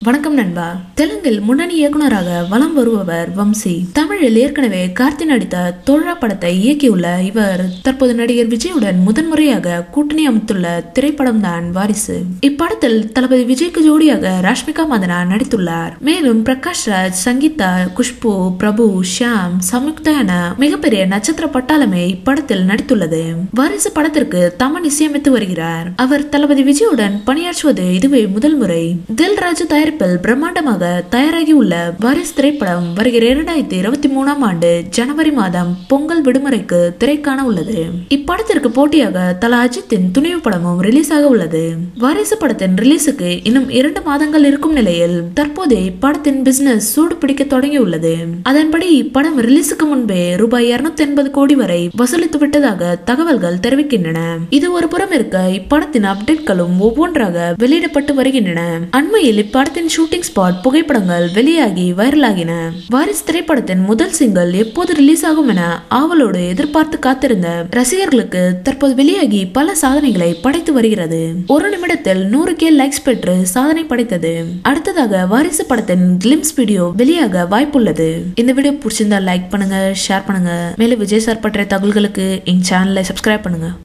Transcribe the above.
வணக்கம் நண்பா தெலுங்கில் முன்னணி இயக்குனராக வலம் வருபவர் வம்சி தமிழில் ஏற்கனவே கார்த்தி நடித்த தோழா படத்தை இயக்கியுள்ள இவர் தற்போது நடிகர் விஜயுடன் முதன்முறையாக கூட்டணி அமைத்துள்ள திரைப்படம் தான் வாரிசு இப்படத்தில் தளபதி விஜய்க்கு ஜோடியாக ராஷ்மிகா மதனா நடித்துள்ளார் மேலும் பிரகாஷ் ராஜ் சங்கீதா குஷ்பு பிரபு ஷியாம் சம்யுக்தா என மிகப்பெரிய நட்சத்திர பட்டாளமே இப்படத்தில் நடித்துள்ளது வாரிசு படத்திற்கு தமன் இசையமைத்து வருகிறார் அவர் தளபதி விஜயுடன் பணியாற்றுவது இதுவே முதல் முறை தில்ராஜு தயாரிப்பில் பிரம்மாண்டமாக தயாராகி உள்ள வாரிசு திரைப்படம் வருகிற இரண்டாயிரத்தி இருபத்தி மூணாம் ஆண்டு ஜனவரி மாதம் பொங்கல் விடுமுறைக்கு திரைக்காண உள்ளது இப்படத்திற்கு போட்டியாக தல அஜித்தின் துணிவு படமும் ரிலீஸ் ஆக உள்ளது வாரிசு படத்தின் ரிலீஸுக்கு இன்னும் இரண்டு மாதங்கள் இருக்கும் நிலையில் தற்போதே இப்படத்தின் பிசினஸ் சூடு பிடிக்க தொடங்கியுள்ளது அதன்படி இப்படம் ரிலீஸுக்கு முன்பே ரூபாய் இருநூத்தி எண்பது கோடி வரை வசூலித்து விட்டதாக தகவல்கள் தெரிவிக்கின்றன இது ஒரு புறம் இருக்க இப்படத்தின் அப்டேட்களும் ஒவ்வொன்றாக வெளியிடப்பட்டு வருகின்றன அண்மையில் இப்படத்தின் ஷூட்டிங் ஸ்பாட் புகைப்படங்கள் வெளியாகி வைரலாகின வாரிசு திரைப்படத்தின் முதல் சிங்கிள் எப்போது ரிலீஸ் ஆகும் என ஆவலோடு எதிர்பார்த்து காத்திருந்த ரசிகர்களுக்கு தற்போது வெளியாகி பல சாதனைகளை படைத்து வருகிறது ஒரு நிமிடத்தில் நூறு கே லைக்ஸ் பெற்று சாதனை படைத்தது அடுத்ததாக வாரிசு படத்தின் கிளிம்ஸ் வீடியோ வெளியாக வாய்ப்புள்ளது இந்த வீடியோ பிடிச்சிருந்தா லைக் பண்ணுங்க ஷேர் பண்ணுங்க மேலும் விஜய் சார் பற்றிய தகவல்களுக்கு எங்க சேனலை சப்ஸ்கிரைப் பண்ணுங்க